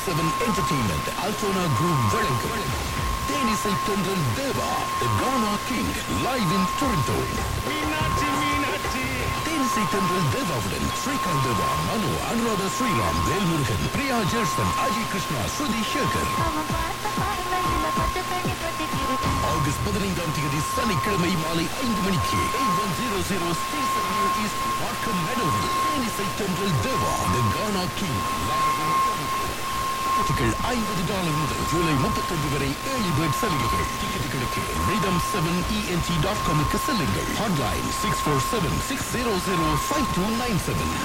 Seven entertainment அல்டோனா group வழங்கும் தேனிசை தென்றல் தேவா The Ghana King live in Toronto தேனிசை தென்றல் தேவாவுடன் ஸ்ரீகாந்த் தேவா மனு அனுராதா ஸ்ரீராம் வேல்முருகன் பிரியா ஜெர்சன் அஜய் கிருஷ்ணா ஸ்ருதி சேகர் ஆகஸ்ட் பதினைந்தாம் தேதி சனிக்கிழமை மாலை ஐந்து மணிக்கு eight one zero zero station new east Markham மெடோவில் தேனிசை தென்றல் தேவா The Ghana King live in Toronto டிக்கெட்டுகள் ஐம்பது டாலர் முதல் ஜூலை முப்பத்தொன்று வரை ஏர்லி பேர்ட் சலுகைகள் டிக்கெட்டுகளுக்கு ரிதம் செவன் இஎன்டி டாட் காமுக்கு செல்லுங்கள் online six four seven six zero zero five two nine seven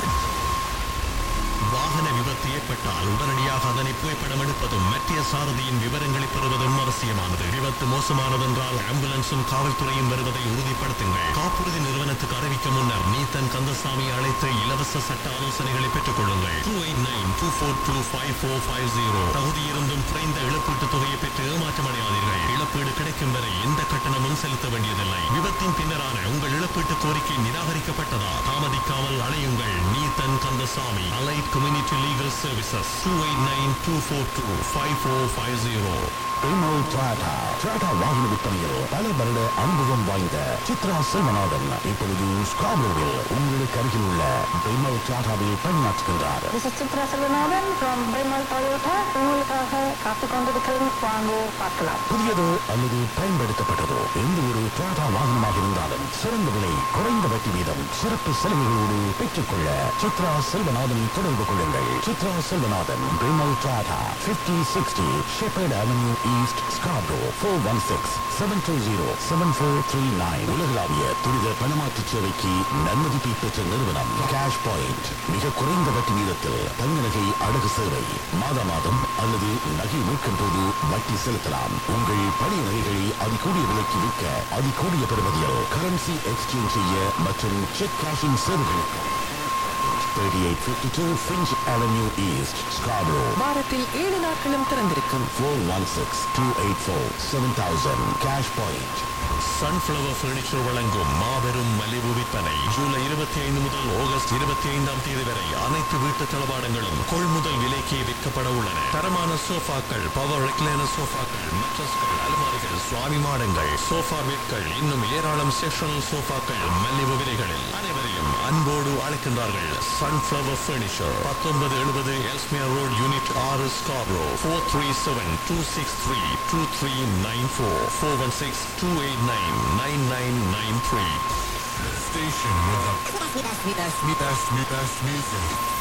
வாகன விபத்து ஏற்பட்டால் உடனடியாக அதனை புகைப்படம் எடுப்பதும் மத்திய சாரதியின் விவரங்களை பெறுவதும் அவசியமானது விபத்து மோசமானதென்றால் ஆம்புலன்ஸும் காவல்துறையும் வருவதை உறுதிப்படுத்துங்கள் காப்புறுதி நிறுவனத்துக்கு அறிவிக்க முன்னர் நீத்தன் கந்தசாமி அழைத்து இலவச சட்ட ஆலோசனைகளை பெற்றுக் கொள்ளுங்கள் two eight nine two four two five four five zero தகுதியிருந்தும் குறைந்த இழப்பீட்டுத் தொகையை பெற்று ஏமாற்றமடையாதீர்கள் இழப்பீடு கிடைக்கும் வரை எந்த கட்டணமும் செலுத்த வேண்டியதில்லை விபத்தின் பின்னரான உங்கள் இழப்பீட்டு கோரிக்கை நிராகரிக்கப்பட்டதா தாமதிக்காமல் அலையுங்கள் Neethan Kandasamy allied community legal services two eight nine two four two five four five zero Perumal Tata Tata வாகன விற்பனையில் பல வருட அனுபவம் வாய்ந்த சித்ரா செல்வநாதன் இப்பொழுது ஸ்காப்ரோவில் உங்களுக்கு அருகில் உள்ள Perumal டாடாவில் பணியாற்றுகின்றார் This is Chitra Selvanathan from Brimal Toyota. உங்களுக்காக காத்து கொண்டிருக்கிறேன் வாங்கோ பார்க்கலாம் புதியதோ அல்லது பயன்படுத்தப்பட்டதோ எந்த ஒரு டாடா வாகனமாக இருந்தாலும் சிறந்த விலை குறைந்த வட்டி வீதம் சிறப்பு சலுகைகளோடு பெற்றுக்கொள்ள சித்ரா செல்வநாதனை தொடர்பு கொள்ளுங்கள் Chitra Selvanathan Piramal Tata fifty sixty Sheppard avenue east Scarborough four one six seven two zero seven four three nine உலகளாவிய துரித பணமாற்று சேவைக்கு நன்மதிப்பை பெற்ற நிறுவனம் கேஷ் பாயிண்ட் மிக குறைந்த வட்டி வீதத்தில் தங்க நகை அடகு சேவை மாதா மாதம் அல்லது நகை மீட்கும் போது வட்டி செலுத்தலாம் உங்கள் பழைய நகைகளை அதிகூடிய விலைக்கு விற்க அதிகூடிய பெறுமதியில் கரன்சி எக்ஸ்சேஞ்ச் செய்ய மற்றும் செக் கேஷிங் சேவைகளுக்கு 3852 Finch Avenue East, Scarborough. வாரத்தில் ஏழு நாட்களும் திறந்திருக்கும் 416-284-7000 Cash Point. சன்ஃப்ளவர் ஃபர்னிச்சர் வழங்கும் மாபெரும் மலிவு விற்பனை ஜூலை இருபத்தி ஐந்து முதல் ஆகஸ்ட் இருபத்தி ஐந்தாம் தேதி வரை அனைத்து வீட்டு தளபாடங்களும் கொள்முதல் விலைக்கு விற்கப்பட உள்ளன தரமான சோஃபாக்கள் பவர் ரெக்லைனர் சோஃபாக்கள் மெட்ரஸ்கள் அலமாரிகள் சுவாமி மாடங்கள் சோஃபா பெட்கள் இன்னும் ஏராளம் செஷனல் சோஃபாக்கள் மலிவு விலைகளில் அனைவரையும் அன்போடு அழைக்கின்றார்கள் சன்ஃப்ளவர் ஃபர்னிச்சர் பத்தொன்பது எழுபது எல்ஸ்மியர் ரோட் யூனிட் ஆறு Scarborough four three seven two six three two three nine four four one six two eight nine nine nine nine three Station with the best, best, best, best, best music.